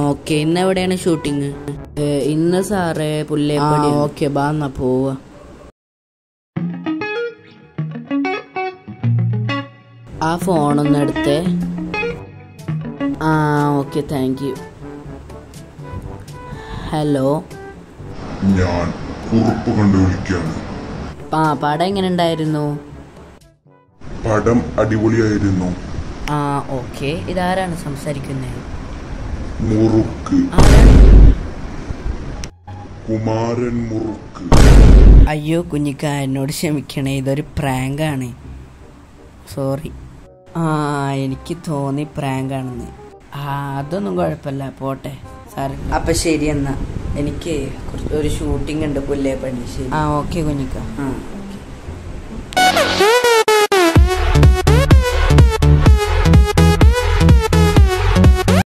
okay ഇന്ന് എവിടെയാണ് shooting ഇന്ന് സാറേ പുല്ലേപ്പടി ഓക്കെ ബാ എന്നാ പോവാ ആ ഫോണൊന്ന് എടുത്തേ ആ ഓക്കെ താങ്ക് യു ഹലോ ഞാൻ കുറിപ്പ് കണ്ടു വിളിക്കാണ് ആ പടം എങ്ങനെ ഉണ്ടായിരുന്നു പടം അടിപൊളിയായിരുന്നു ആ ഓക്കെ ഇതാരാണ് സംസാരിക്കുന്നത് മുറുക്ക് കുമാരൻ മുറുക്ക് അയ്യോ കുഞ്ഞിക്ക എന്നോട് ക്ഷമിക്കണേ ഇതൊരു പ്രാങ്കാണ് സോറി ആ എനിക്ക് തോന്നി പ്രാങ്കാണെന്ന് ആ അതൊന്നും കുഴപ്പമില്ല പോട്ടെ സാർ അപ്പൊ ശരി എന്നാ എനിക്ക് കുറച്ച് ഒരു ഷൂട്ടിംഗ് ഉണ്ട് പുല്ലേപ്പള്ളി ശരി ആ ഓക്കെ കുഞ്ഞിക്ക ആ